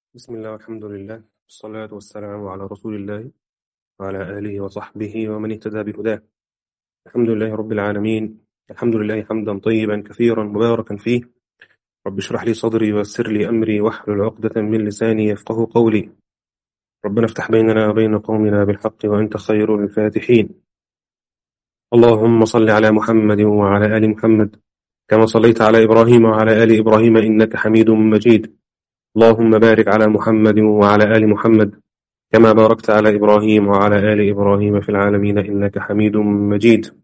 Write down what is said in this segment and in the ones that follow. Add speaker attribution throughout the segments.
Speaker 1: بسم الله والحمد لله والصلاة والسلام على رسول الله وعلى آله وصحبه ومن اهتدى بهداه الحمد لله رب العالمين الحمد لله حمدا طيبا كثيرا مباركا فيه رب اشرح لي صدري ويسر لي أمري واحلل عقدة من لساني يفقه قولي ربنا افتح بيننا وبين قومنا بالحق وأنت خير الفاتحين اللهم صل على محمد وعلى آل محمد كما صليت على إبراهيم وعلى آل إبراهيم إنك حميد مجيد اللهم بارك على محمد وعلى آل محمد كما باركت على إبراهيم وعلى آل إبراهيم في العالمين إنك حميد مجيد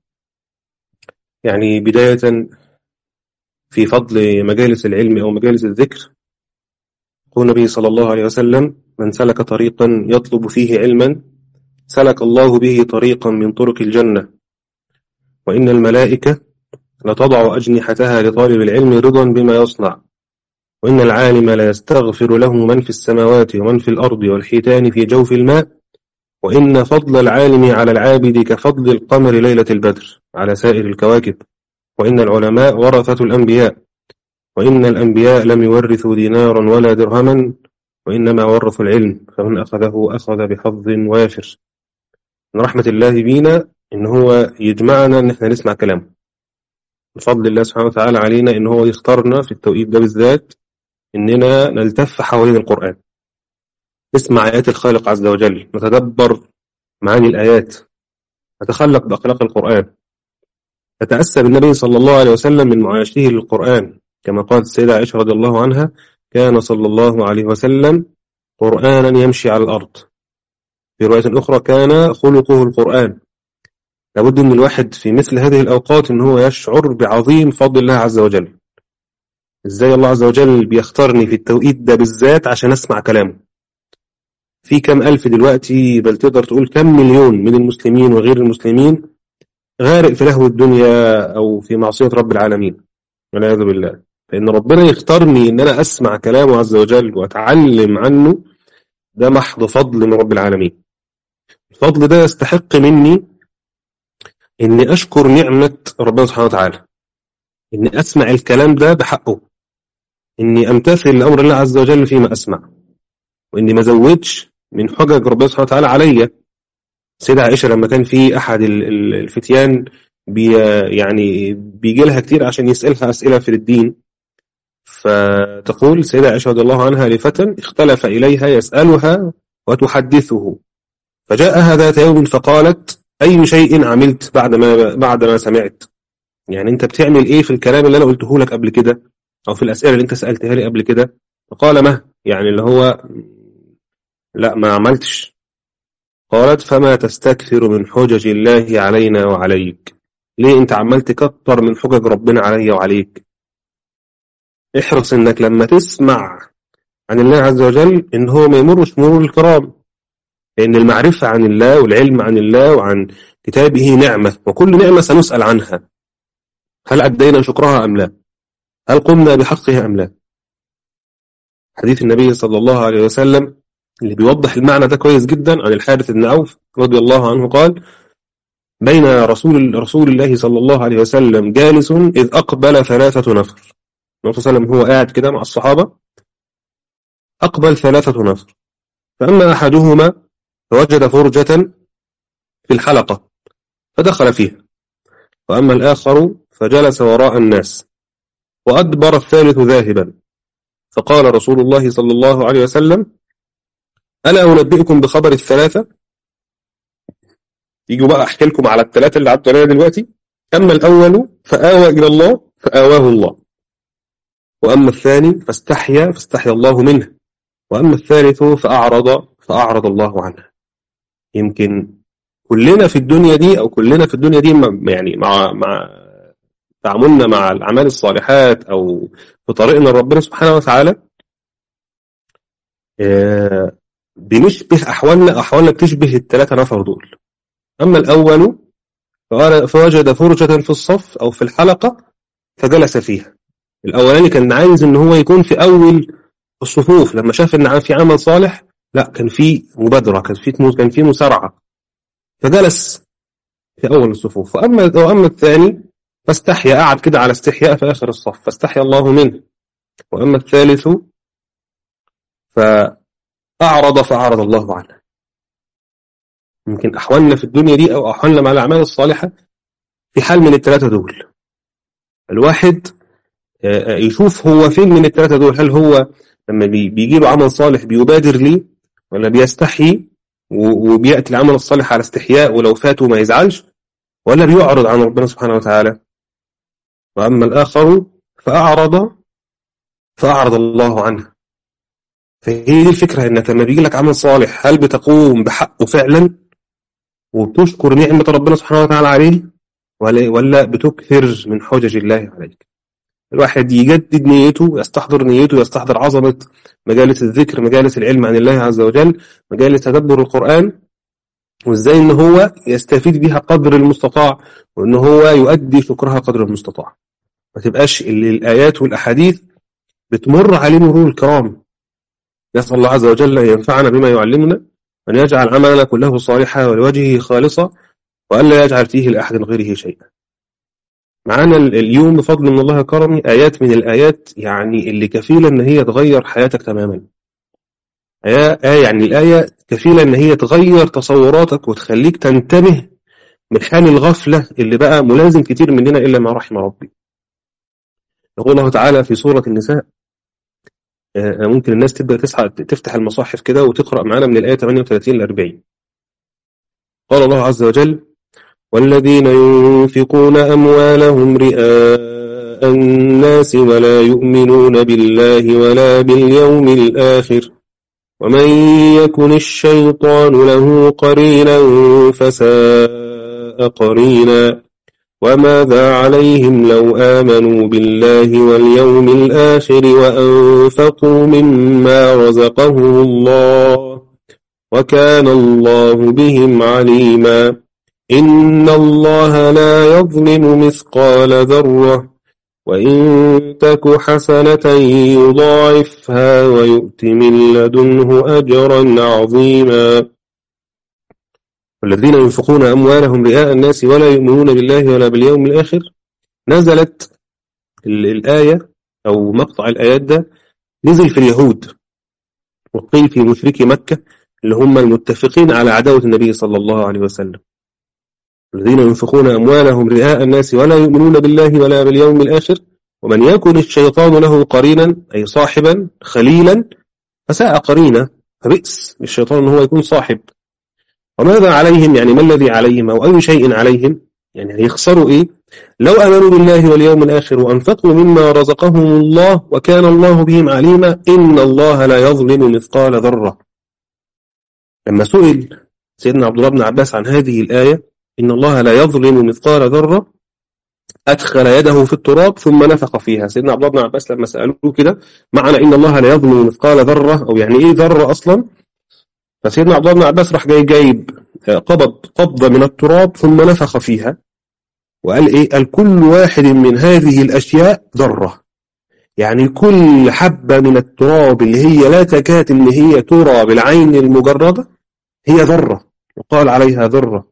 Speaker 1: يعني بداية في فضل مجالس العلم أو مجالس الذكر يقول النبي صلى الله عليه وسلم من سلك طريقا يطلب فيه علما سلك الله به طريقا من طرق الجنة وإن الملائكة لتضع أجنحتها لطالب العلم رضا بما يصنع وإن العالم لا يستغفر له من في السماوات ومن في الأرض والحيتان في جوف الماء وإن فضل العالم على العابد كفضل القمر ليلة البدر على سائر الكواكب وإن العلماء ورثة الأنبياء وإن الأنبياء لم يورثوا دينارا ولا درهما وإنما ورثوا العلم فمن أخذه أخذ بحظ وافر من رحمة الله بينا إن هو يجمعنا إن إحنا نسمع كلامه بفضل الله سبحانه وتعالى علينا إن هو يختارنا في التوقيت ده بالذات إننا نلتف حوالين القرآن نسمع آيات الخالق عز وجل نتدبر معاني الآيات نتخلق بأخلاق القرآن نتأسى بالنبي صلى الله عليه وسلم من معايشته للقرآن كما قالت السيدة عائشة رضي الله عنها كان صلى الله عليه وسلم قرآنا يمشي على الأرض في رواية أخرى كان خلقه القرآن لابد أن الواحد في مثل هذه الأوقات أن هو يشعر بعظيم فضل الله عز وجل ازاي الله عز وجل بيختارني في التوقيت ده بالذات عشان اسمع كلامه في كم ألف دلوقتي بل تقدر تقول كم مليون من المسلمين وغير المسلمين غارق في لهو الدنيا أو في معصية رب العالمين والعياذ بالله فإن ربنا يختارني إن أنا أسمع كلامه عز وجل وأتعلم عنه ده محض فضل من رب العالمين الفضل ده يستحق مني إني أشكر نعمة ربنا سبحانه وتعالى إني أسمع الكلام ده بحقه إني أمتثل لأمر الله عز وجل فيما أسمع وإني ما زودش من حجج ربنا سبحانه وتعالى عليا سيدة عائشة لما كان في أحد الفتيان بي يعني بيجي لها كتير عشان يسألها أسئلة في الدين فتقول سيدة عائشة رضي الله عنها لفتى اختلف إليها يسألها وتحدثه فجاءها ذات يوم فقالت أي شيء عملت بعد ما بعد ما سمعت يعني أنت بتعمل إيه في الكلام اللي أنا قلته لك قبل كده أو في الأسئلة اللي أنت سألتها لي قبل كده فقال ما يعني اللي هو لا ما عملتش قالت فما تستكثر من حجج الله علينا وعليك ليه أنت عمال تكتر من حجج ربنا علي وعليك احرص انك لما تسمع عن الله عز وجل ان هو ما يمرش مرور الكرام لان المعرفة عن الله والعلم عن الله وعن كتابه نعمة وكل نعمة سنسأل عنها هل أدينا شكرها أم لا هل قمنا بحقها أم لا حديث النبي صلى الله عليه وسلم اللي بيوضح المعنى ده كويس جدا عن الحارث بن عوف رضي الله عنه قال بين رسول رسول الله صلى الله عليه وسلم جالس إذ أقبل ثلاثة نفر النبي صلى الله عليه وسلم هو قاعد كده مع الصحابة أقبل ثلاثة نفر فأما أحدهما فوجد فرجة في الحلقة فدخل فيها وأما الآخر فجلس وراء الناس وأدبر الثالث ذاهبا فقال رسول الله صلى الله عليه وسلم ألا أنبئكم بخبر الثلاثة يجوا بقى أحكي لكم على الثلاثة اللي عدوا عليها دلوقتي أما الأول فآوى إلى الله فآواه الله وأما الثاني فاستحيا فاستحيا الله منه وأما الثالث فأعرض فأعرض الله عنه يمكن كلنا في الدنيا دي أو كلنا في الدنيا دي يعني مع مع تعاملنا مع الأعمال الصالحات أو في طريقنا لربنا سبحانه وتعالى بنشبه أحوالنا أحوالنا بتشبه الثلاثة نفر دول أما الأول فوجد فرجة في الصف أو في الحلقة فجلس فيها الأولاني كان عايز إن هو يكون في أول الصفوف لما شاف إن في عمل صالح لا كان في مبادرة كان في كان في مسارعة فجلس في أول الصفوف وأما وأما الثاني فاستحيا قعد كده على استحياء في آخر الصف فاستحيا الله منه وأما الثالث فأعرض فأعرض الله عنه يمكن أحوالنا في الدنيا دي أو أحوالنا مع الأعمال الصالحة في حال من الثلاثة دول الواحد يشوف هو فين من الثلاثة دول هل هو لما بيجي له عمل صالح بيبادر ليه ولا بيستحي وبيأتي العمل الصالح على استحياء ولو فاته ما يزعلش ولا بيعرض عن ربنا سبحانه وتعالى وأما الآخر فأعرض فأعرض الله عنه فهي دي الفكرة إنك لما بيجي لك عمل صالح هل بتقوم بحقه فعلا وبتشكر نعمة ربنا سبحانه وتعالى عليه ولا ولا بتكثر من حجج الله عليك الواحد يجدد نيته يستحضر نيته يستحضر عظمة مجالس الذكر مجالس العلم عن الله عز وجل مجالس تدبر القرآن وازاي ان هو يستفيد بها قدر المستطاع وان هو يؤدي شكرها قدر المستطاع ما تبقاش الآيات والأحاديث بتمر عليه مرور الكرام نسأل الله عز وجل أن ينفعنا بما يعلمنا وأن يجعل عملنا كله صالحا ولوجهه خالصا وألا يجعل فيه لأحد غيره شيئا معانا اليوم بفضل من الله كرمي آيات من الآيات يعني اللي كفيلة إن هي تغير حياتك تماما آية يعني الآية كفيلة إن هي تغير تصوراتك وتخليك تنتبه من حال الغفلة اللي بقى ملازم كتير مننا إلا ما رحم ربي يقول الله تعالى في سورة النساء ممكن الناس تبدأ تسعى تفتح المصاحف كده وتقرأ معانا من الآية 38 ل 40 قال الله عز وجل والذين ينفقون أموالهم رئاء الناس ولا يؤمنون بالله ولا باليوم الآخر ومن يكن الشيطان له قرينا فساء قرينا وماذا عليهم لو آمنوا بالله واليوم الآخر وأنفقوا مما رزقهم الله وكان الله بهم عليما إن الله لا يظلم مثقال ذرة وإن تك حسنة يضاعفها ويؤت من لدنه أجرا عظيما والذين ينفقون أموالهم رئاء الناس ولا يؤمنون بالله ولا باليوم الآخر نزلت الآية أو مقطع الآيات ده نزل في اليهود وقيل في مشركي مكة اللي هم المتفقين على عداوة النبي صلى الله عليه وسلم الذين ينفقون أموالهم رئاء الناس ولا يؤمنون بالله ولا باليوم الآخر ومن يكن الشيطان له قرينا أي صاحبا خليلا فساء قرينا فبئس الشيطان أنه هو يكون صاحب وماذا عليهم يعني ما الذي عليهم أو أي شيء عليهم يعني هيخسروا إيه لو أمنوا بالله واليوم الآخر وأنفقوا مما رزقهم الله وكان الله بهم عليما إن الله لا يظلم مثقال ذرة لما سئل سيدنا عبد الله بن عباس عن هذه الآية إن الله لا يظلم مثقال ذرة أدخل يده في التراب ثم نفخ فيها سيدنا عبد الله بن عباس لما سألوه كده معنى إن الله لا يظلم مثقال ذرة أو يعني إيه ذرة أصلا فسيدنا عبد الله بن عباس راح جاي جايب قبض قبضة من التراب ثم نفخ فيها وقال إيه قال كل واحد من هذه الأشياء ذرة يعني كل حبة من التراب اللي هي لا تكاد إن هي ترى بالعين المجردة هي ذرة وقال عليها ذرة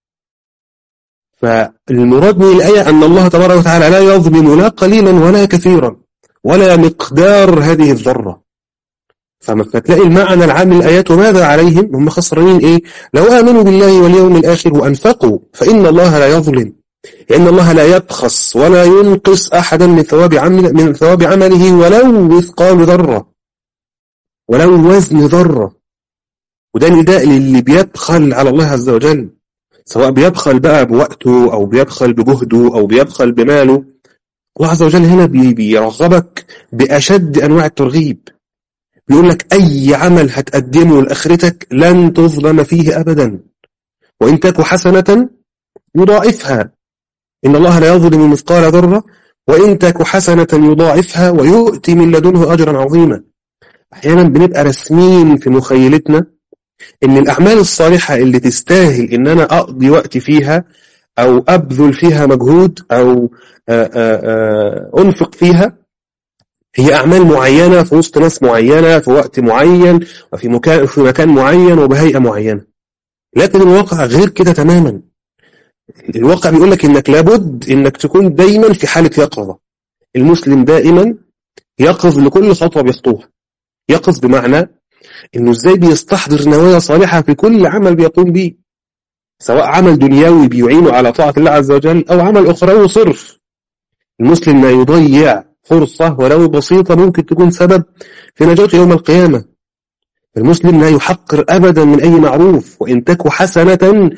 Speaker 1: فالمراد من الآية أن الله تبارك وتعالى لا يظلم لا قليلا ولا كثيرا ولا مقدار هذه الذرة فتلاقي المعنى العام للآيات وماذا عليهم هم خسرانين إيه لو آمنوا بالله واليوم الآخر وأنفقوا فإن الله لا يظلم لأن الله لا يبخس ولا ينقص أحدا من ثواب عمل من ثواب عمله ولو مثقال ذرة ولو وزن ذرة وده نداء للي بيبخل على الله عز وجل سواء بيبخل بقى بوقته أو بيبخل بجهده أو بيبخل بماله الله عز وجل هنا بيرغبك بأشد أنواع الترغيب بيقول لك أي عمل هتقدمه لآخرتك لن تظلم فيه أبدا وإن تك حسنة يضاعفها إن الله لا يظلم مثقال ذرة وإن تك حسنة يضاعفها ويؤتي من لدنه أجرا عظيما أحيانا بنبقى رسمين في مخيلتنا إن الأعمال الصالحة اللي تستاهل إن أنا أقضي وقت فيها أو أبذل فيها مجهود أو آآ آآ أنفق فيها هي أعمال معينة في وسط ناس معينة في وقت معين وفي مكان, في مكان معين وبهيئة معينة لكن الواقع غير كده تماما الواقع بيقول لك إنك لابد إنك تكون دايما في حالة يقظة المسلم دائما يقظ لكل خطوة بيخطوها يقظ بمعنى انه ازاي بيستحضر نوايا صالحة في كل عمل بيقوم به سواء عمل دنيوي بيعينه على طاعة الله عز وجل او عمل اخروي صرف المسلم لا يضيع فرصة ولو بسيطة ممكن تكون سبب في نجاته يوم القيامة المسلم لا يحقر أبدا من أي معروف وإن تك حسنة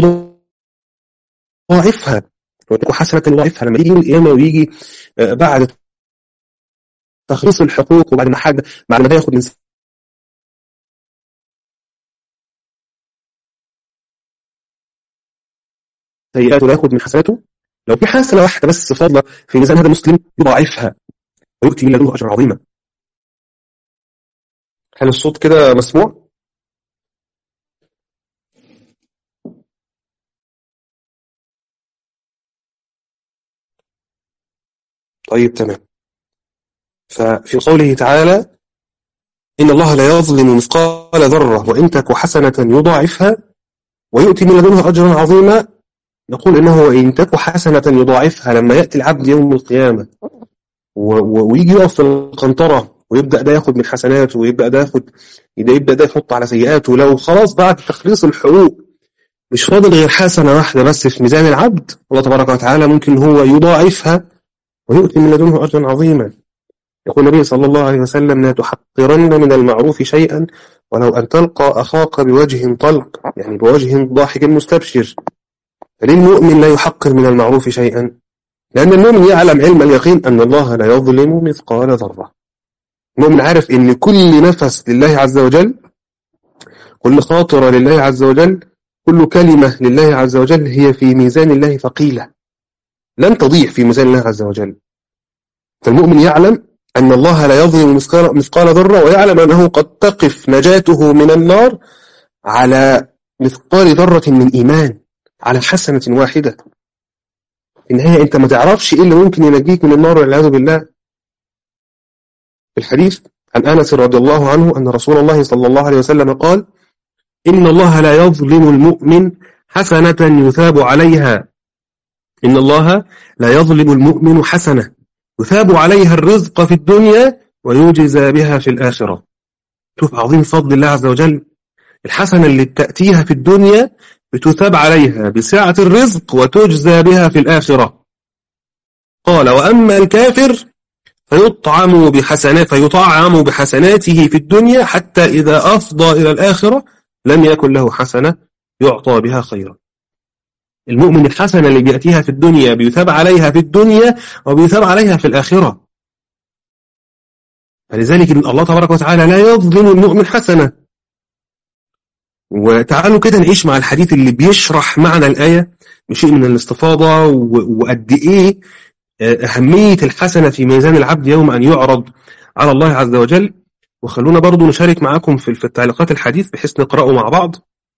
Speaker 1: يضاعفها وإن تك حسنة يضاعفها لما يجي يوم القيامة ويجي بعد تخليص الحقوق وبعد ما حد بعد ما ده ياخد من سيئاته لا ياخد من حسناته لو في حسنة واحدة بس فاضلة في ميزان هذا المسلم يضاعفها ويؤتي من لدنه أجرا عظيما هل الصوت كده مسموع؟ طيب تمام ففي قوله تعالى إن الله لا يظلم مثقال ذرة وإن تك حسنة يضاعفها ويؤتي من لدنه أجرا عظيما نقول إنه وإن تك حسنة يضاعفها لما يأتي العبد يوم القيامة ويجي يقف في القنطرة ويبدأ ده ياخد من حسناته ويبدأ ده ياخد يبدأ ده يحط على سيئاته لو خلاص بعد تخليص الحقوق مش فاضل غير حسنة واحدة بس في ميزان العبد الله تبارك وتعالى ممكن هو يضاعفها ويؤتي من لدنه أجرا عظيما يقول النبي صلى الله عليه وسلم لا تحقرن من المعروف شيئا ولو أن تلقى أخاك بوجه طلق يعني بوجه ضاحك مستبشر فللمؤمن لا يحقر من المعروف شيئا لأن المؤمن يعلم علم اليقين أن الله لا يظلم مثقال ذرة المؤمن عارف أن كل نفس لله عز وجل كل خاطرة لله عز وجل كل كلمة لله عز وجل هي في ميزان الله ثقيلة لن تضيع في ميزان الله عز وجل فالمؤمن يعلم أن الله لا يظلم مثقال, مثقال ذرة ويعلم أنه قد تقف نجاته من النار على مثقال ذرة من إيمان على حسنة واحدة في النهاية أنت ما تعرفش إيه اللي ممكن ينجيك من النار والعياذ بالله في الحديث عن أنس رضي الله عنه أن رسول الله صلى الله عليه وسلم قال إن الله لا يظلم المؤمن حسنة يثاب عليها إن الله لا يظلم المؤمن حسنة يثاب عليها الرزق في الدنيا ويجزى بها في الآخرة شوف عظيم فضل الله عز وجل الحسنة اللي تأتيها في الدنيا بتثاب عليها بسعة الرزق وتجزى بها في الآخرة قال وأما الكافر فيطعم بحسنات فيطعم بحسناته في الدنيا حتى إذا أفضى إلى الآخرة لم يكن له حسنة يعطى بها خيرا المؤمن الحسنة اللي بيأتيها في الدنيا بيثاب عليها في الدنيا وبيثاب عليها في الآخرة فلذلك الله تبارك وتعالى لا يظلم المؤمن حسنة وتعالوا كده نعيش مع الحديث اللي بيشرح معنى الآية بشيء من الاستفاضة وقد إيه أهمية الحسنة في ميزان العبد يوم أن يعرض على الله عز وجل وخلونا برضو نشارك معاكم في التعليقات الحديث بحيث نقرأه مع بعض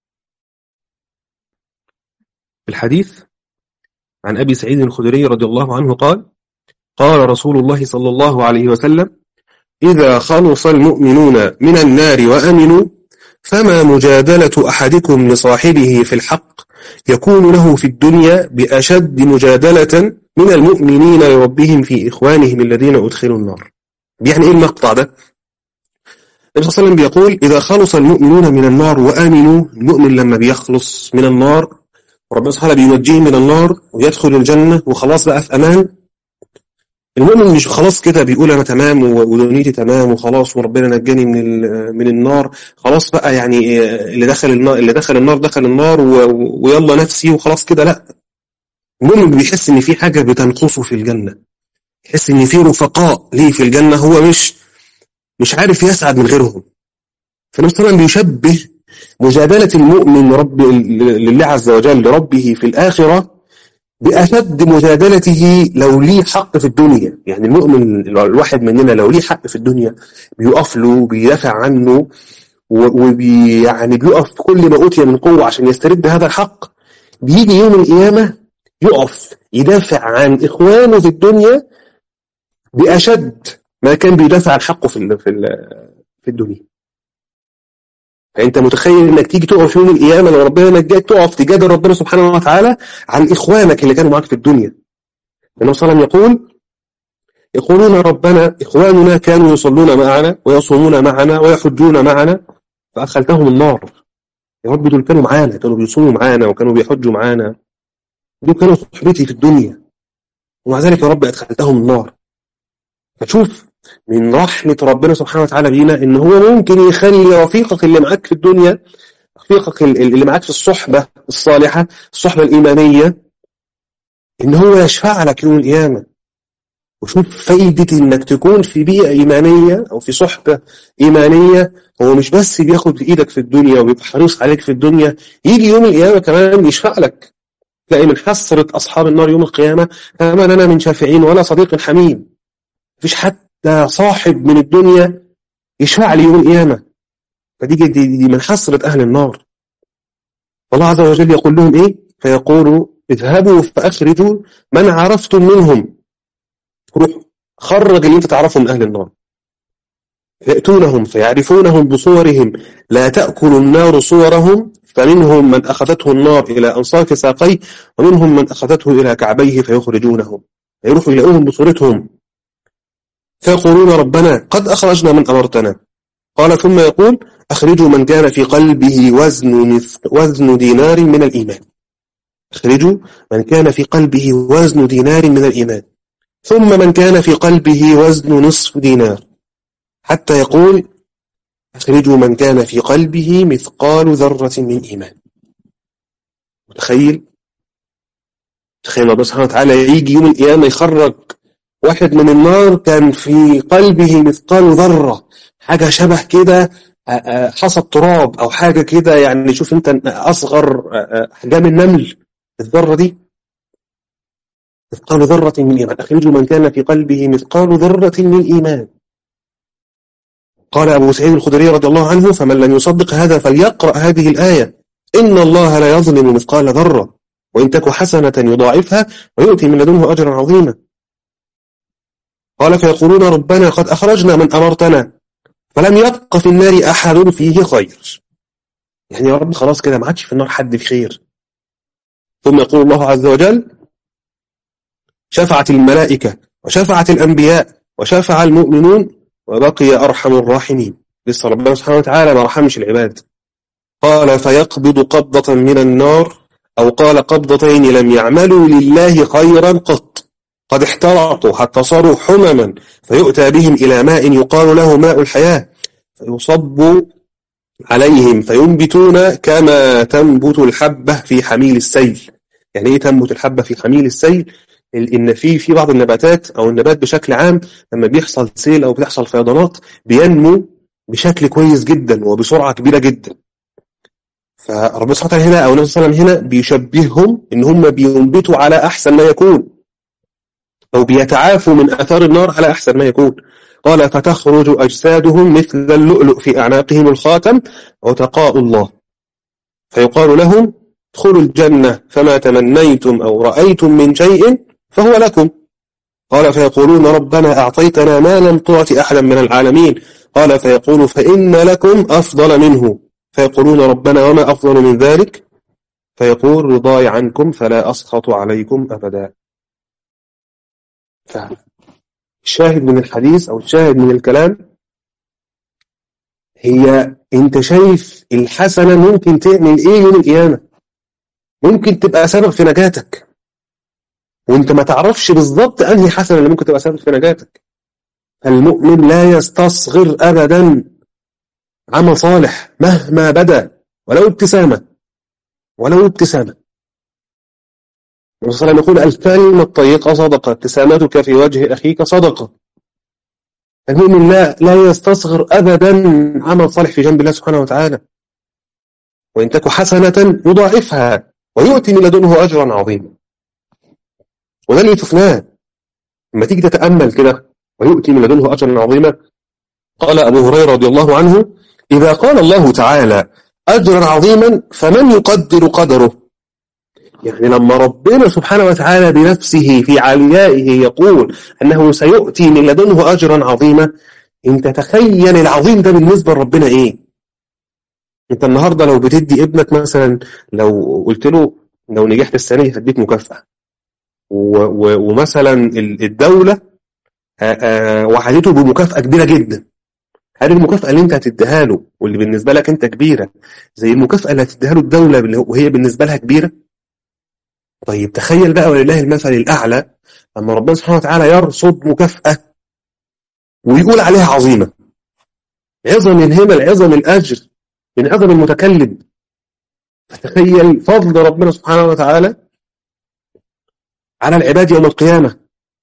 Speaker 1: الحديث عن أبي سعيد الخدري رضي الله عنه قال قال رسول الله صلى الله عليه وسلم إذا خلص المؤمنون من النار وأمنوا فما مجادلة أحدكم لصاحبه في الحق يكون له في الدنيا بأشد مجادلة من المؤمنين لربهم في إخوانهم الذين أدخلوا النار يعني إيه المقطع ده؟ النبي صلى الله عليه وسلم بيقول إذا خلص المؤمنون من النار وآمنوا المؤمن لما بيخلص من النار وربنا سبحانه بينجيه من النار ويدخل الجنة وخلاص بقى في أمان المؤمن مش خلاص كده بيقول أنا تمام ودنيتي تمام وخلاص وربنا نجاني من من النار خلاص بقى يعني اللي دخل النار اللي دخل النار دخل النار ويلا نفسي وخلاص كده لا المؤمن بيحس إن في حاجة بتنقصه في الجنة يحس إن في رفقاء ليه في الجنة هو مش مش عارف يسعد من غيرهم فالنبي صلى الله عليه وسلم بيشبه مجادلة المؤمن رب لله عز وجل لربه في الآخرة بأشد مجادلته لو ليه حق في الدنيا يعني المؤمن الواحد مننا لو ليه حق في الدنيا بيقف له بيدافع عنه وبي يعني بيقف كل ما أوتي من قوة عشان يسترد هذا الحق بيجي يوم القيامة يقف يدافع عن إخوانه في الدنيا بأشد ما كان بيدافع عن حقه في في في الدنيا فانت متخيل انك تيجي تقف يوم القيامه لو ربنا نجاك تقف تجادل ربنا سبحانه وتعالى عن اخوانك اللي كانوا معاك في الدنيا النبي صلى الله عليه وسلم يقول يقولون ربنا إخواننا كانوا يصلون معنا ويصومون معنا ويحجون معنا فأدخلتهم النار يا رب دول كانوا معانا كانوا بيصوموا معانا وكانوا بيحجوا معانا دول كانوا صحبتي في الدنيا ومع ذلك يا رب أدخلتهم النار فتشوف من رحمة ربنا سبحانه وتعالى بينا إن هو ممكن يخلي رفيقك اللي معاك في الدنيا رفيقك اللي معاك في الصحبة الصالحة الصحبة الإيمانية إن هو يشفع لك يوم القيامة وشوف فايدة إنك تكون في بيئة إيمانية أو في صحبة إيمانية هو مش بس بياخد بإيدك في الدنيا وبيبقى حريص عليك في الدنيا يجي يوم القيامة كمان يشفع لك تلاقي من حسرة أصحاب النار يوم القيامة ما لنا من شافعين ولا صديق حميم مفيش حتى صاحب من الدنيا يشفع لي يوم القيامة فدي دي, دي, دي من حسرة أهل النار والله عز وجل يقول لهم إيه فيقول اذهبوا فأخرجوا من عرفتم منهم روح خرج اللي انت تعرفه من أهل النار يأتونهم فيعرفونهم بصورهم لا تأكل النار صورهم فمنهم من أخذته النار إلى أنصاف ساقيه ومنهم من أخذته إلى كعبيه فيخرجونهم يروحوا يلاقوهم بصورتهم فيقولون ربنا قد أخرجنا من أمرتنا قال ثم يقول أخرجوا من كان في قلبه وزن, وزن دينار من الإيمان أخرجوا من كان في قلبه وزن دينار من الإيمان ثم من كان في قلبه وزن نصف دينار حتى يقول أخرجوا من كان في قلبه مثقال ذرة من إيمان متخيل تخيل الله سبحانه وتعالى يجي يوم القيامة يخرج واحد من النار كان في قلبه مثقال ذرة حاجة شبه كده حصى تراب أو حاجة كده يعني شوف أنت أصغر أحجام النمل الذرة دي مثقال ذرة من إيمان أخرجوا من كان في قلبه مثقال ذرة من إيمان قال أبو سعيد الخدري رضي الله عنه فمن لم يصدق هذا فليقرأ هذه الآية إن الله لا يظلم مثقال ذرة وإن تك حسنة يضاعفها ويؤتي من لدنه أجرا عظيما قال فيقولون ربنا قد أخرجنا من أمرتنا فلم يبق في النار أحد فيه خير يعني يا رب خلاص كده ما عادش في النار حد في خير ثم يقول الله عز وجل شفعت الملائكة وشفعت الأنبياء وشفع المؤمنون وبقي أرحم الراحمين لسه ربنا سبحانه وتعالى ما رحمش العباد قال فيقبض قبضة من النار أو قال قبضتين لم يعملوا لله خيرا قط قد احترقوا حتى صاروا حمما فيؤتى بهم إلى ماء يقال له ماء الحياة فيصب عليهم فينبتون كما تنبت الحبة في حميل السيل يعني ايه تنبت الحبة في حميل السيل ان في في بعض النباتات او النبات بشكل عام لما بيحصل سيل او بتحصل فيضانات بينمو بشكل كويس جدا وبسرعه كبيره جدا فربنا سبحانه وتعالى هنا او النبي صلى الله عليه وسلم هنا بيشبههم ان هم بينبتوا على احسن ما يكون او بيتعافوا من اثار النار على احسن ما يكون قال فتخرج اجسادهم مثل اللؤلؤ في اعناقهم الخاتم وتقاء الله فيقال لهم ادخلوا الجنة فما تمنيتم أو رأيتم من شيء فهو لكم قال فيقولون ربنا أعطيتنا ما لم تعط أحدا من العالمين قال فيقول فإن لكم أفضل منه فيقولون ربنا وما أفضل من ذلك فيقول رضاي عنكم فلا أسخط عليكم أبدا الشاهد من الحديث أو الشاهد من الكلام هي انت شايف الحسنة ممكن تعمل ايه يوم القيامة ممكن تبقى سبب في نجاتك وانت ما تعرفش بالظبط انهي حسنة اللي ممكن تبقى سبب في نجاتك المؤمن لا يستصغر ابدا عمل صالح مهما بدا ولو ابتسامة ولو ابتسامة الرسول صلى الله عليه وسلم يقول الكلمة الطريقة صدقة ابتسامتك في وجه أخيك صدقة المؤمن لا لا يستصغر أبدا عمل صالح في جنب الله سبحانه وتعالى وإن تك حسنة يضاعفها ويؤتي من لدنه أجرا عظيما وده اللي شفناه لما تيجي تتأمل كده ويؤتي من لدنه أجرا عظيما قال أبو هريرة رضي الله عنه إذا قال الله تعالى أجرا عظيما فمن يقدر قدره يعني لما ربنا سبحانه وتعالى بنفسه في عليائه يقول أنه سيؤتي من لدنه أجرا عظيما انت تخيل العظيم ده بالنسبة لربنا ايه انت النهاردة لو بتدي ابنك مثلا لو قلت له لو نجحت السنة دي هديك مكافأة و و ومثلا الدولة وعدته بمكافأة كبيرة جدا هل المكافأة اللي انت هتديها له واللي بالنسبة لك انت كبيرة زي المكافأة اللي هتديها له الدولة وهي بالنسبة لها كبيرة طيب تخيل بقى ولله المثل الأعلى لما ربنا سبحانه وتعالى يرصد مكافأة ويقول عليها عظيمة عظم الهمل عظم الأجر من عظم المتكلم فتخيل فضل ربنا سبحانه وتعالى على العباد يوم القيامة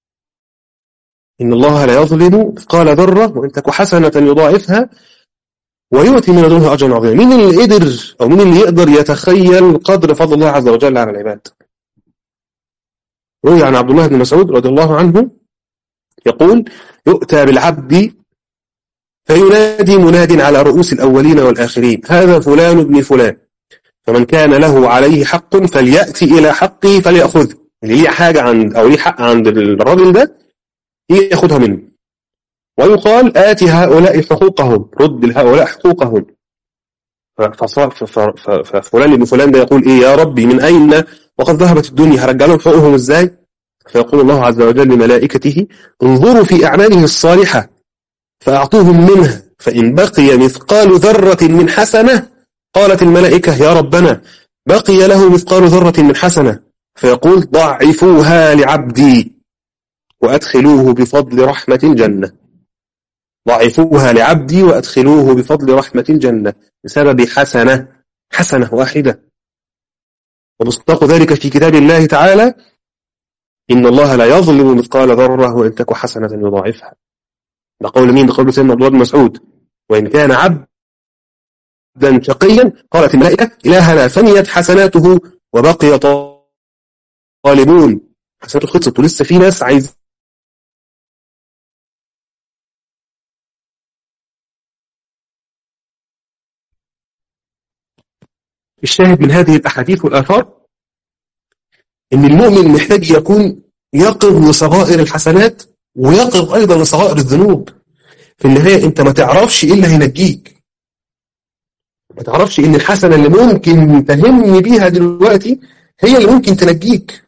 Speaker 1: إن الله لا يظلم مثقال ذرة وإن تك حسنة يضاعفها ويؤتي من لدنه أجرا عظيما مين اللي قدر أو مين اللي يقدر يتخيل قدر فضل الله عز وجل على العباد روي عن عبد الله بن مسعود رضي الله عنه يقول يؤتى بالعبد فينادي مناد على رؤوس الأولين والآخرين هذا فلان ابن فلان فمن كان له عليه حق فليأتي إلى حقه فليأخذه اللي ليه حاجة عند أو ليه حق عند الراجل ده ياخدها منه ويقال آتي هؤلاء حقوقهم رد لهؤلاء حقوقهم ففلان ابن فلان ده يقول إيه يا ربي من أين وقد ذهبت الدنيا هرجع لهم حقوقهم إزاي فيقول الله عز وجل لملائكته انظروا في أعماله الصالحة فأعطوهم منها فإن بقي مثقال ذرة من حسنة قالت الملائكة يا ربنا بقي له مثقال ذرة من حسنة فيقول ضعفوها لعبدي وأدخلوه بفضل رحمة الجنة ضعفوها لعبدي وأدخلوه بفضل رحمة الجنة بسبب حسنة حسنة واحدة ومصدق ذلك في كتاب الله تعالى إن الله لا يظلم مثقال ذرة وإن تك حسنة يضاعفها ده قول مين ده قول سيدنا عبد الله بن مسعود وإن كان عبدا شقيا قالت الملائكة إلهنا فنيت حسناته وبقي طالبون حسناته خلصت ولسه في ناس عايز الشاهد من هذه الأحاديث والآثار إن المؤمن محتاج يكون يقظ لصغائر الحسنات ويقظ أيضا لصغائر الذنوب في النهاية أنت ما تعرفش إيه اللي هينجيك ما تعرفش إن الحسنة اللي ممكن تهمني بيها دلوقتي هي اللي ممكن تنجيك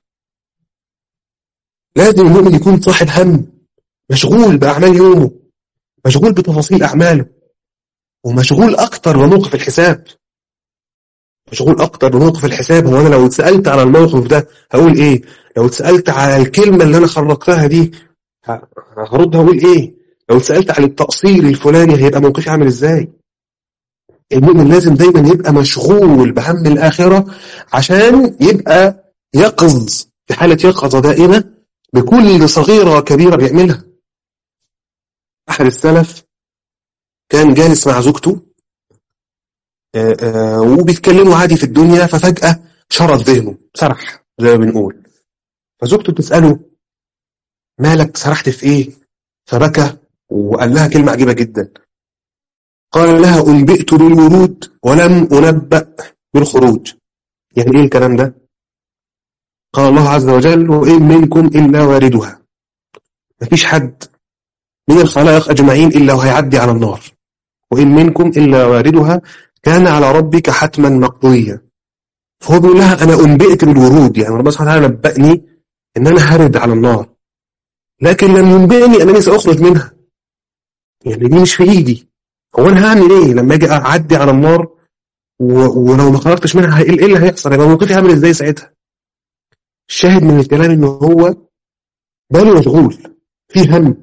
Speaker 1: لازم المؤمن يكون صاحب هم مشغول بأعمال يومه مشغول بتفاصيل أعماله ومشغول أكتر بموقف الحساب مشغول اكتر بموقف الحساب هو انا لو اتسالت على الموقف ده هقول ايه لو اتسالت على الكلمه اللي انا خرجتها دي هرد هقول ايه لو اتسالت على التقصير الفلاني هيبقى موقفي عامل ازاي المؤمن لازم دايما يبقى مشغول بهم الاخره عشان يبقى يقظ في حاله يقظه دائمه بكل صغيره كبيره بيعملها احد السلف كان جالس مع زوجته آآ آآ وبيتكلموا عادي في الدنيا ففجأة شرد ذهنه سرح زي ما بنقول فزوجته بتسأله مالك سرحت في ايه فبكى وقال لها كلمة عجيبة جدا قال لها أنبئت بالورود ولم أنبأ بالخروج يعني ايه الكلام ده قال الله عز وجل وإن منكم إلا واردها مفيش حد من الخلائق أجمعين إلا وهيعدي على النار وإن منكم إلا واردها كان على ربك حتما مقضيا فهو بيقول لها أنا أنبئت بالورود يعني ربنا سبحانه وتعالى نبأني إن أنا هرد على النار لكن لم ينبئني أنني سأخرج منها يعني دي مش في إيدي هو أنا هعمل إيه لما أجي أعدي على النار و... ولو ما خرجتش منها إيه اللي هيحصل يبقى موقفي عامل إزاي ساعتها الشاهد من الكلام إن هو باله مشغول فيه هم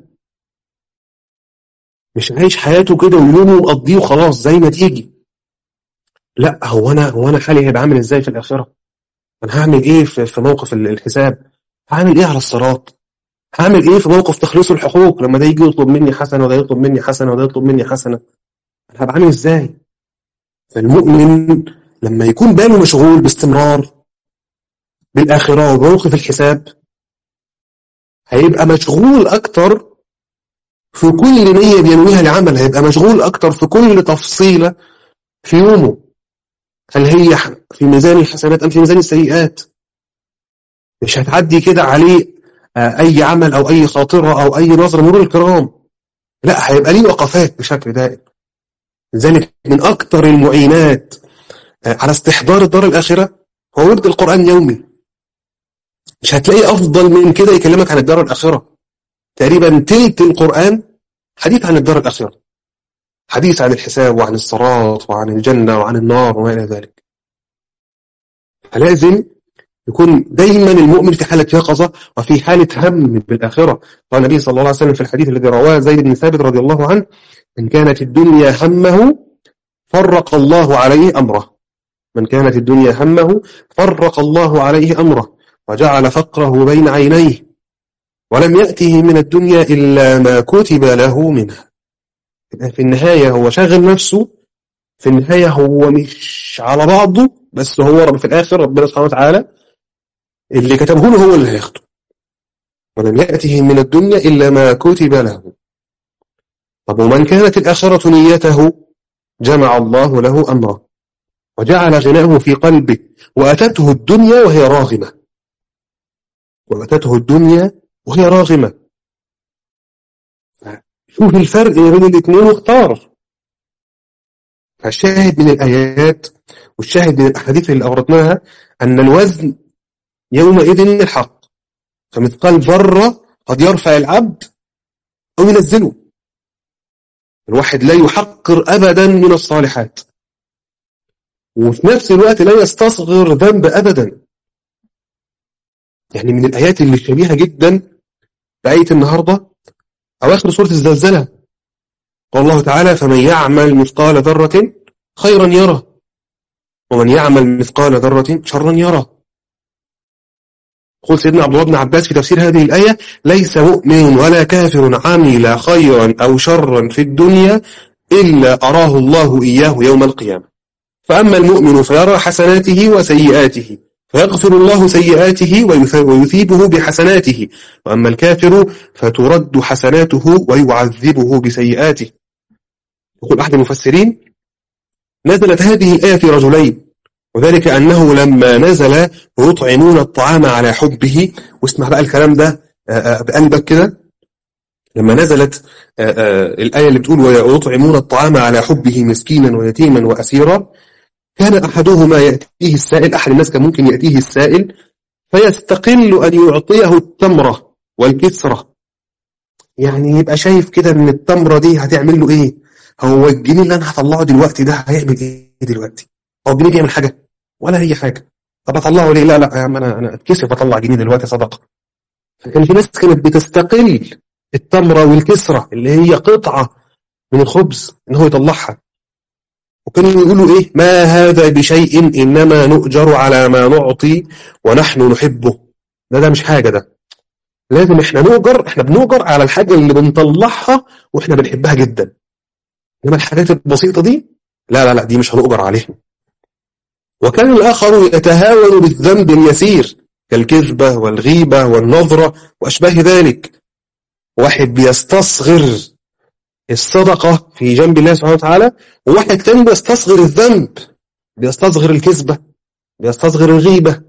Speaker 1: مش عايش حياته كده ويومه مقضيه وخلاص زي ما تيجي لا هو انا هو انا حالي هيبقى عامل ازاي في الاخره انا هعمل ايه في, في موقف الحساب هعمل ايه على الصراط هعمل ايه في موقف تخليص الحقوق لما ده يجي يطلب مني حسنه وده يطلب مني حسنه وده يطلب مني حسنه انا هبقى عامل ازاي فالمؤمن لما يكون باله مشغول باستمرار بالاخره وبموقف الحساب هيبقى مشغول اكتر في كل نية بينويها لعمل هيبقى مشغول أكتر في كل تفصيلة في يومه هل هي في ميزان الحسنات أم في ميزان السيئات مش هتعدي كده عليه أي عمل أو أي خاطرة أو أي نظرة مرور الكرام لا هيبقى ليه وقفات بشكل دائم لذلك من أكتر المعينات على استحضار الدار الآخرة هو ورد القرآن يومي مش هتلاقي أفضل من كده يكلمك عن الدار الآخرة تقريبا تلت القرآن حديث عن الدار الآخرة حديث عن الحساب وعن الصراط وعن الجنة وعن النار وما إلى ذلك فلازم يكون دايما المؤمن في حالة يقظة وفي حالة هم بالآخرة قال النبي صلى الله عليه وسلم في الحديث الذي رواه زيد بن ثابت رضي الله عنه من كانت الدنيا همه فرق الله عليه أمره من كانت الدنيا همه فرق الله عليه أمره وجعل فقره بين عينيه ولم يأته من الدنيا إلا ما كتب له منها في النهاية هو شاغل نفسه في النهاية هو مش على بعضه بس هو رب في الآخر ربنا سبحانه وتعالى اللي كتبه له هو اللي هياخده ولم يأته من الدنيا إلا ما كتب له طب ومن كانت الآخرة نيته جمع الله له أمره وجعل غناه في قلبه وأتته الدنيا وهي راغمة وأتته الدنيا وهي راغمة شوف الفرق بين الاثنين واختار فالشاهد من الآيات والشاهد من الأحاديث اللي أوردناها أن الوزن يومئذ الحق فمثقال ذرة قد يرفع العبد أو ينزله الواحد لا يحقر أبدا من الصالحات وفي نفس الوقت لا يستصغر ذنب أبدا يعني من الآيات اللي شبيهة جدا بآية النهاردة أواخر سورة الزلزلة قال الله تعالى فمن يعمل مثقال ذرة خيرا يره ومن يعمل مثقال ذرة شرا يره قل سيدنا عبد الله بن عباس في تفسير هذه الآية ليس مؤمن ولا كافر عمل خيرا أو شرا في الدنيا إلا أراه الله إياه يوم القيامة فأما المؤمن فيرى حسناته وسيئاته فيغفر الله سيئاته ويثيبه بحسناته وأما الكافر فترد حسناته ويعذبه بسيئاته يقول أحد المفسرين نزلت هذه الآية في رجلين وذلك أنه لما نزل ويطعمون الطعام على حبه واسمع بقى الكلام ده بقلبك كده لما نزلت الآية اللي بتقول ويطعمون الطعام على حبه مسكينا ويتيما وأسيرا كان أحدهما يأتيه السائل أحد الناس كان ممكن يأتيه السائل فيستقل أن يعطيه التمرة والكسرة يعني يبقى شايف كده ان التمرة دي هتعمل له ايه هو الجنيه اللي انا هطلعه دلوقتي ده هيعمل ايه دلوقتي هو الجنيه بيعمل حاجة ولا هي حاجة طب اطلعه ليه لا لا يا عم انا انا اتكسف اطلع جنيه دلوقتي صدقة فكان في ناس كانت بتستقل التمرة والكسرة اللي هي قطعة من الخبز ان هو يطلعها وكانوا يقولوا ايه ما هذا بشيء انما نؤجر على ما نعطي ونحن نحبه ده ده مش حاجة ده لازم احنا نؤجر احنا بنؤجر على الحاجة اللي بنطلعها واحنا بنحبها جدا انما الحاجات البسيطة دي لا لا لا دي مش هنؤجر عليها وكان الآخر يتهاون بالذنب اليسير كالكذبة والغيبة والنظرة وأشباه ذلك واحد بيستصغر الصدقة في جنب الله سبحانه وتعالى وواحد تاني بيستصغر الذنب بيستصغر الكذبة بيستصغر الغيبة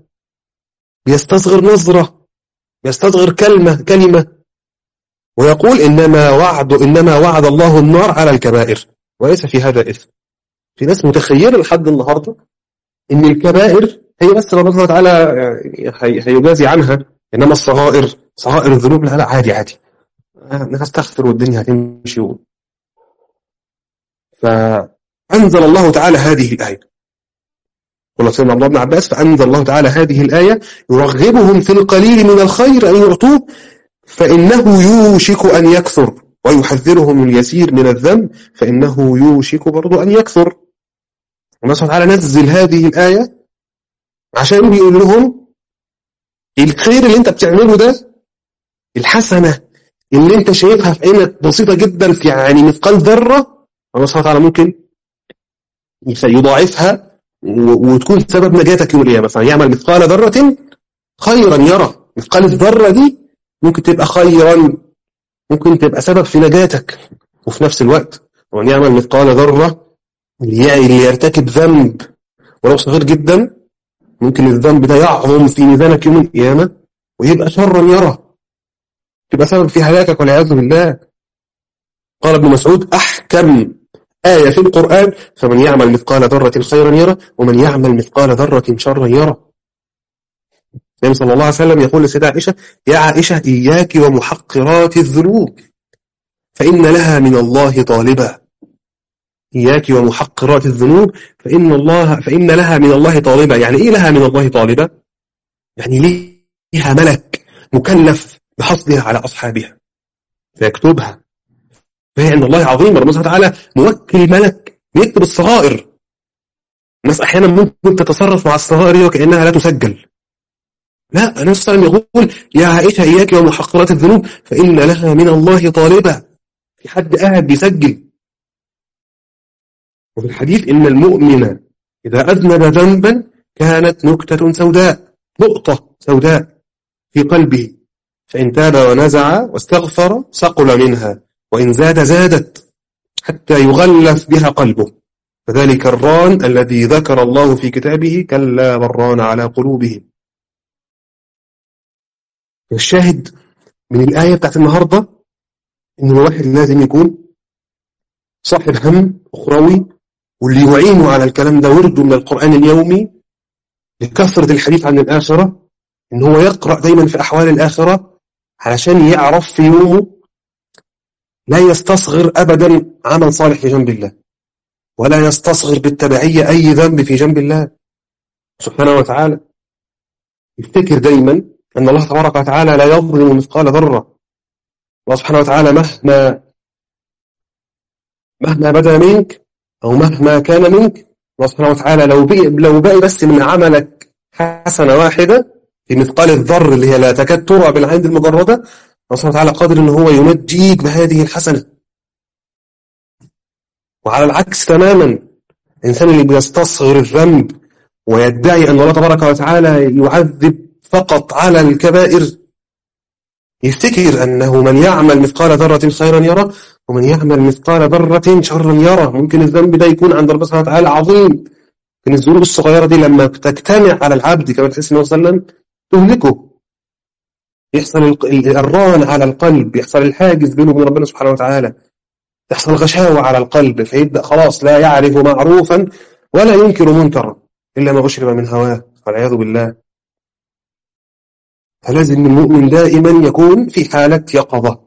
Speaker 1: بيستصغر نظرة بيستصغر كلمة كلمة ويقول إنما وعد إنما وعد الله النار على الكبائر وليس في هذا إثم في ناس متخيلة لحد النهاردة إن الكبائر هي بس ربنا سبحانه وتعالى هيجازي عنها إنما الصغائر صغائر الذنوب لا لا عادي عادي نستغفر والدنيا هتمشي فأنزل الله تعالى هذه الآية قال سيدنا عبد الله بن عباس فأنزل الله تعالى هذه الآية يرغبهم في القليل من الخير أن يعطوه فإنه يوشك أن يكثر ويحذرهم اليسير من الذنب فإنه يوشك برضو أن يكثر الله سبحانه وتعالى نزل هذه الآية عشان بيقول لهم الخير اللي انت بتعمله ده الحسنة اللي انت شايفها في عينك بسيطة جدا في يعني مثقال ذرة الله سبحانه وتعالى ممكن يضاعفها وتكون سبب نجاتك يوم القيامة مثلا يعمل مثقال ذرة خيرا يرى مثقال الذرة دي ممكن تبقى خيرا ممكن تبقى سبب في نجاتك وفي نفس الوقت وأن يعمل مثقال ذرة اللي يرتكب ذنب ولو صغير جدا ممكن الذنب ده يعظم في ميزانك يوم القيامة ويبقى شرا يرى تبقى سبب في هلاكك والعياذ بالله قال ابن مسعود أحكم آية في القرآن فمن يعمل مثقال ذرة خيرا يرى ومن يعمل مثقال ذرة شرا يرى النبي صلى الله عليه وسلم يقول لسيدة عائشة يا عائشة إياك ومحقرات الذنوب فإن لها من الله طالبا إياك ومحقرات الذنوب فإن الله فإن لها من الله طالبا يعني إيه لها من الله طالبا يعني ليها ملك مكلف بحصدها على أصحابها فيكتبها فهي عند الله عظيمة ربنا سبحانه وتعالى موكل ملك يكتب الصغائر الناس أحيانا ممكن تتصرف مع الصغائر دي وكأنها لا تسجل لا النبي صلى الله عليه وسلم يقول يا عائشة إياك ومحقرات الذنوب فإن لها من الله طالبا في حد قاعد بيسجل وفي الحديث إن المؤمن إذا أذنب ذنبا كانت نكتة سوداء نقطة سوداء في قلبه فإن تاب ونزع واستغفر صقل منها وإن زاد زادت حتى يغلف بها قلبه فذلك الران الذي ذكر الله في كتابه كلا بران على قلوبهم الشاهد من الآية بتاعت النهاردة إن الواحد لازم يكون صاحب هم أخروي واللي يعينه على الكلام ده ورده من القرآن اليومي لكثرة الحديث عن الآخرة إن هو يقرأ دايما في أحوال الآخرة علشان يعرف في يومه لا يستصغر أبدا عمل صالح في جنب الله ولا يستصغر بالتبعية أي ذنب في جنب الله سبحانه وتعالى يفتكر دايما أن الله تبارك وتعالى لا يظلم مثقال ذرة الله سبحانه وتعالى مهما مهما بدا منك أو مهما كان منك الله سبحانه وتعالى لو بقي لو بقي بس من عملك حسنة واحدة في مثقال الذر اللي هي لا تكاد ترى بالعين المجردة الله سبحانه وتعالى قادر ان هو ينجيك بهذه الحسنة وعلى العكس تماما الإنسان اللي بيستصغر الذنب ويدعي أن الله تبارك وتعالى يعذب فقط على الكبائر يفتكر أنه من يعمل مثقال ذرة خيرا يرى ومن يعمل مثقال ذرة شرا يرى ممكن الذنب ده يكون عند ربنا سبحانه وتعالى عظيم لكن الذنوب الصغيرة دي لما تجتمع على العبد كما تحس النبي صلى الله عليه وسلم تهلكه يحصل الران على القلب يحصل الحاجز بينه وبين ربنا سبحانه وتعالى تحصل غشاوة على القلب فيبدأ خلاص لا يعرف معروفا ولا ينكر منكرا إلا ما أشرب من هواه والعياذ بالله فلازم المؤمن دائما يكون في حالة يقظة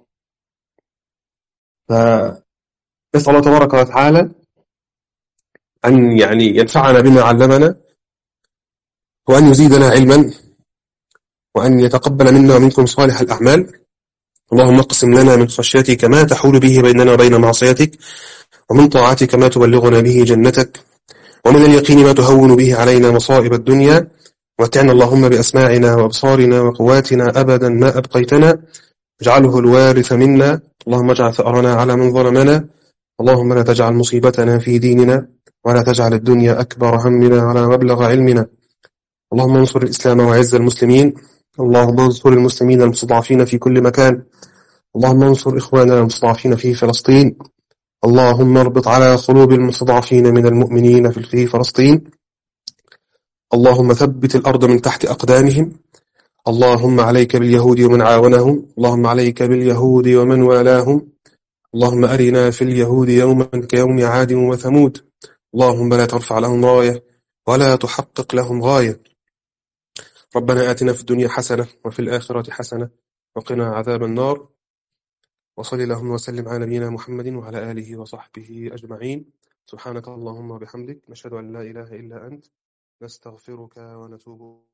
Speaker 1: فنسأل الله تبارك وتعالى أن يعني ينفعنا بما علمنا وأن يزيدنا علما وأن يتقبل منا ومنكم صالح الأعمال اللهم اقسم لنا من خشيتك ما تحول به بيننا وبين معصيتك ومن طاعتك ما تبلغنا به جنتك ومن اليقين ما تهون به علينا مصائب الدنيا واتعنا اللهم بأسماعنا وأبصارنا وقواتنا أبدا ما أبقيتنا اجعله الوارث منا اللهم اجعل ثأرنا على من ظلمنا اللهم لا تجعل مصيبتنا في ديننا ولا تجعل الدنيا أكبر همنا ولا مبلغ علمنا اللهم انصر الإسلام وعز المسلمين اللهم انصر المسلمين المستضعفين في كل مكان اللهم انصر إخواننا المستضعفين في فلسطين اللهم اربط على قلوب المستضعفين من المؤمنين في فلسطين اللهم ثبت الأرض من تحت أقدامهم اللهم عليك باليهود ومن عاونهم اللهم عليك باليهود ومن والاهم اللهم أرنا في اليهود يوما كيوم عاد وثمود اللهم لا ترفع لهم راية ولا تحقق لهم غاية ربنا آتنا في الدنيا حسنة وفي الآخرة حسنة وقنا عذاب النار وصل اللهم وسلم على نبينا محمد وعلى آله وصحبه أجمعين سبحانك اللهم وبحمدك نشهد أن لا إله إلا أنت نستغفرك ونتوب